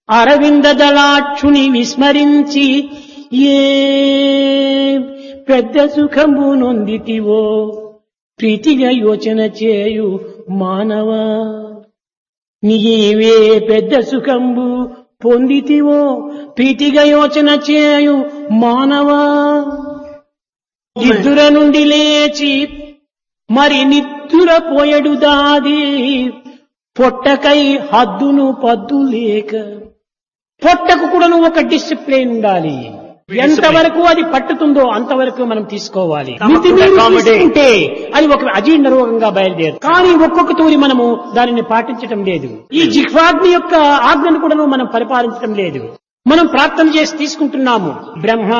అరవింద దళాక్షుని విస్మరించి ఏ పెద్ద సుఖము నొందితివో ప్రీతిగా యోచన చేయు మానవ నీవే పెద్ద సుఖంబు పొందితివో ప్రీతిగా యోచన చేయు మానవా నిద్ర నుండి లేచి మరి నిద్ర పోయడు దాది పొట్టకై హద్దును పద్దు లేక పొట్టకు కూడా ఒక డిసిప్లిన్ ఉండాలి ఎంతవరకు అది పట్టుతుందో అంతవరకు మనం తీసుకోవాలి మితిమీరి తీసుకుంటే అది ఒక అజీర్ణ రోగంగా బయలుదేరు కానీ ఒక్కొక్క తూరి మనము దానిని పాటించటం లేదు ఈ జిహ్వాగ్ని యొక్క ఆజ్ఞను కూడా మనం పరిపాలించడం లేదు మనం ప్రార్థన చేసి తీసుకుంటున్నాము బ్రహ్మ